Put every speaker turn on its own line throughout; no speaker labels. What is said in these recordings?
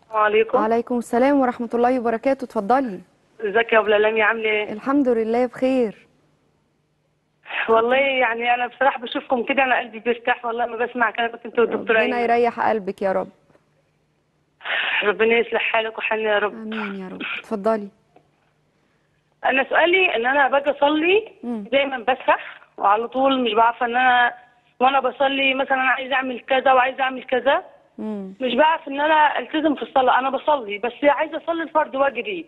عليكم
وعليكم السلام ورحمة الله وبركاته اتفضلي
ازيك يا ابو لمي عامله ايه
الحمد لله بخير
والله يعني انا بصراحه بشوفكم كده انا قلبي بيرتاح والله ما بسمع كلامك انت والدكتوره
ربنا
ايمن
يريح قلبك يا رب
ربنا يصلح حالك وحالنا يا رب
امين يا رب اتفضلي
انا سؤالي ان انا باجي اصلي دايما بسرح وعلى طول مش بعرف ان انا وانا بصلي مثلا انا عايزه اعمل كذا وعايزه اعمل كذا
مم.
مش بعرف ان انا التزم في الصلاه انا بصلي بس عايزه اصلي الفرض واجري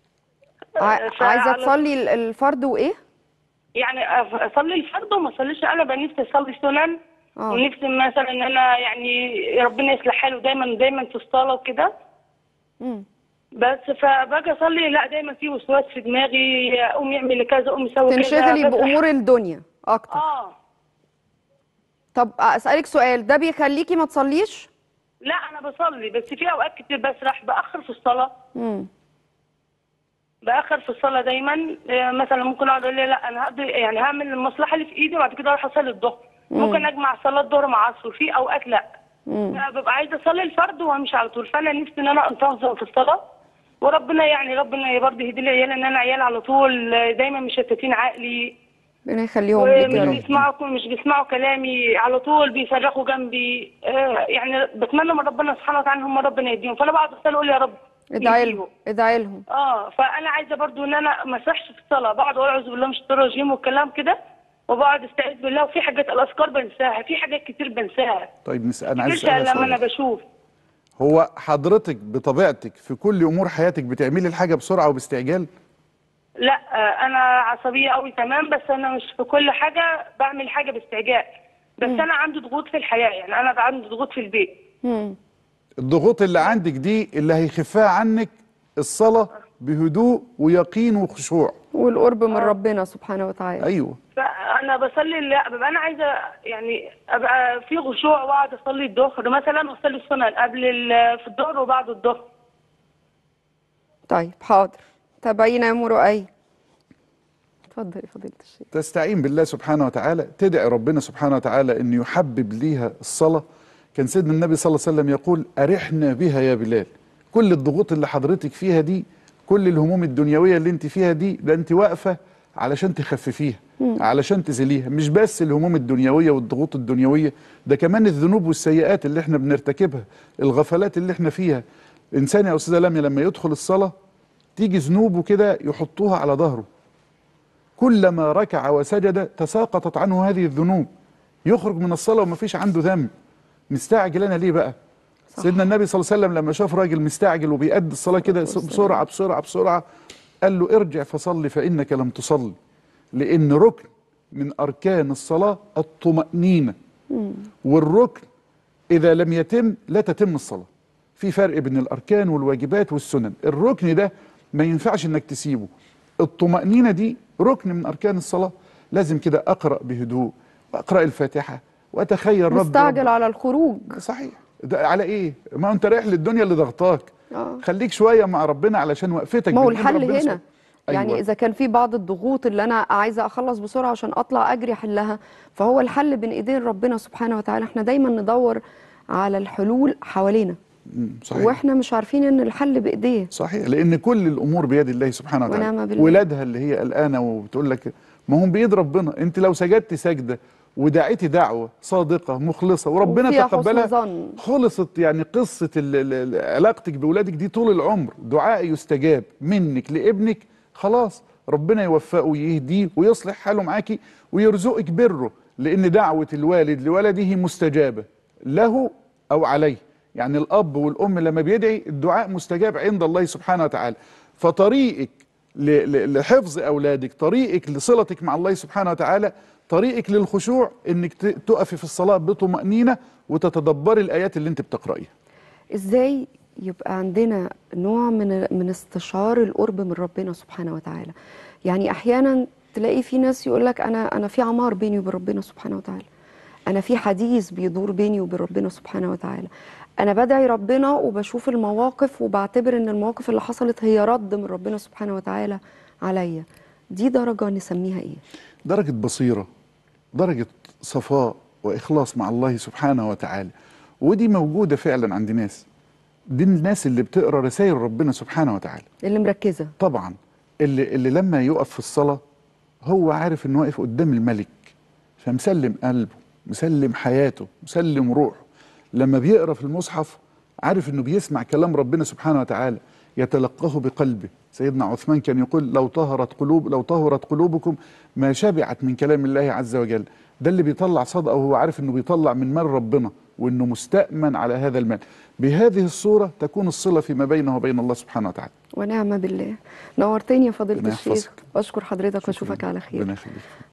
ع-
فعلى-
عايزة تصلي ال- الفرض وايه؟
يعني أف- اصلي الفرض وما اصليش انا بقى نفسي اصلي سنن
اه
ونفسي مثلا ان انا يعني ربنا يصلح حاله دايما دايما في الصلاه وكده
مم.
بس فباجي اصلي لا دايما في وسواس في دماغي قوم يعمل كذا قوم يسوي كذا
تنشغلي
بس-
بأمور الدنيا أكتر
اه
طب أسألك سؤال ده بيخليكي ما تصليش؟
لا انا بصلي بس في اوقات كتير بسرح باخر في الصلاه
مم.
باخر في الصلاه دايما آه، مثلا ممكن اقعد اقول لي لا انا هقضي يعني هعمل المصلحه اللي في ايدي وبعد كده اروح اصلي الظهر ممكن اجمع صلاه الظهر مع عصر في اوقات لا
مم.
أنا ببقى عايزه اصلي الفرض وامشي على طول فانا نفسي ان انا انتظم في الصلاه وربنا يعني ربنا برضه يهدي لي عيال ان انا عيال على طول آه، دايما مشتتين عقلي
ربنا يخليهم لك
ومش
يا رب
بيسمعوا مش بيسمعوا كلامي على طول بيصرخوا جنبي آه، يعني بتمنى من ربنا سبحانه وتعالى ان هم ربنا يهديهم فانا بقعد اصلي اقول يا رب
ادعي
يهديهم.
لهم ادعي لهم
اه فانا عايزه برضو ان انا ما اسرحش في الصلاه بقعد اقول اعوذ بالله من الشيطان الرجيم والكلام كده وبقعد استعيذ بالله وفي حاجات الاذكار بنساها في حاجات كتير بنساها
طيب نس... انا عايز
مش
اسالك
لما انا
سؤال
بشوف
هو حضرتك بطبيعتك في كل امور حياتك بتعملي الحاجه بسرعه وباستعجال
لا آه، انا عصبيه قوي تمام بس انا مش في كل حاجه بعمل حاجه باستعجال بس انا عندي ضغوط في الحياه يعني انا بقى عندي ضغوط في البيت
مم.
الضغوط اللي عندك دي اللي هيخفها عنك الصلاه بهدوء ويقين وخشوع
والقرب من ربنا سبحانه وتعالى
ايوه
فانا بصلي لا ببقى انا عايزه يعني ابقى في خشوع واقعد اصلي الظهر مثلا واصلي السنن قبل ال- في الظهر وبعد الظهر
طيب حاضر تابعينا يا مرؤي اتفضلي فضيلة الشيخ
تستعين بالله سبحانه وتعالى تدعي ربنا سبحانه وتعالى ان يحبب ليها الصلاه كان سيدنا النبي صلى الله عليه وسلم يقول ارحنا بها يا بلال كل الضغوط اللي حضرتك فيها دي كل الهموم الدنيويه اللي انت فيها دي ده انت واقفه علشان تخففيها علشان تزيليها مش بس الهموم الدنيويه والضغوط الدنيويه ده كمان الذنوب والسيئات اللي احنا بنرتكبها الغفلات اللي احنا فيها الانسان يا استاذه لميا لما يدخل الصلاه تيجي ذنوبه كده يحطوها على ظهره كلما ركع وسجد تساقطت عنه هذه الذنوب يخرج من الصلاة وما فيش عنده ذنب مستعجل أنا ليه بقى
صح.
سيدنا النبي صلى الله عليه وسلم لما شاف راجل مستعجل وبيأدي الصلاة كده بسرعة بسرعة بسرعة قال له ارجع فصلي فإنك لم تصلي لأن ركن من أركان الصلاة الطمأنينة والركن إذا لم يتم لا تتم الصلاة في فرق بين الأركان والواجبات والسنن الركن ده ما ينفعش إنك تسيبه الطمأنينة دي ركن من أركان الصلاة لازم كده أقرأ بهدوء وأقرأ الفاتحة وأتخيل رب
مستعجل
رب
على الخروج
صحيح ده على إيه ما أنت رايح للدنيا اللي ضغطاك
آه.
خليك شوية مع ربنا علشان وقفتك
ما هو
بين إيد
الحل
ربنا
هنا
سبحانه.
يعني
أيوة.
اذا كان في بعض الضغوط اللي انا عايزه اخلص بسرعه عشان اطلع اجري احلها فهو الحل بين ايدين ربنا سبحانه وتعالى احنا دايما ندور على الحلول حوالينا
مم، صحيح
واحنا مش عارفين ان الحل بايديه
صحيح لان كل الامور بيد الله سبحانه وتعالى
ونعم بالله.
ولادها اللي هي قلقانه وبتقول لك ما هم بايد ربنا انت لو سجدت سجده ودعيتي دعوه صادقه مخلصه وربنا
وفيها حسن
تقبلها
ظن.
خلصت يعني قصه ال- ال- ال- علاقتك باولادك دي طول العمر دعاء يستجاب منك لابنك خلاص ربنا يوفقه ويهديه ويصلح حاله معاكي ويرزقك بره لان دعوه الوالد لولده مستجابه له او عليه يعني الاب والام لما بيدعي الدعاء مستجاب عند الله سبحانه وتعالى فطريقك ل- ل- لحفظ اولادك طريقك لصلتك مع الله سبحانه وتعالى طريقك للخشوع انك ت- تقفي في الصلاه بطمانينه وتتدبري الايات اللي انت بتقرايها
ازاي يبقى عندنا نوع من من استشعار القرب من ربنا سبحانه وتعالى يعني احيانا تلاقي في ناس يقول لك انا انا في عمار بيني وبين ربنا سبحانه وتعالى انا في حديث بيدور بيني وبين ربنا سبحانه وتعالى انا بدعي ربنا وبشوف المواقف وبعتبر ان المواقف اللي حصلت هي رد من ربنا سبحانه وتعالى عليا دي درجة نسميها ايه
درجه بصيره درجه صفاء واخلاص مع الله سبحانه وتعالى ودي موجوده فعلا عند ناس دي الناس اللي بتقرا رسائل ربنا سبحانه وتعالى
اللي مركزه
طبعا اللي اللي لما يقف في الصلاه هو عارف انه واقف قدام الملك فمسلم قلبه مسلم حياته مسلم روحه لما بيقرا في المصحف عارف انه بيسمع كلام ربنا سبحانه وتعالى يتلقاه بقلبه سيدنا عثمان كان يقول لو طهرت قلوب لو طهرت قلوبكم ما شبعت من كلام الله عز وجل ده اللي بيطلع صدقه وهو عارف انه بيطلع من مال ربنا وانه مستأمن على هذا المال بهذه الصورة تكون الصلة فيما بينه وبين الله سبحانه وتعالى
ونعم بالله نورتني يا فضيله
ربنا
الشيخ
يحفظك.
اشكر حضرتك
شكراً.
واشوفك على خير
ربنا يخليك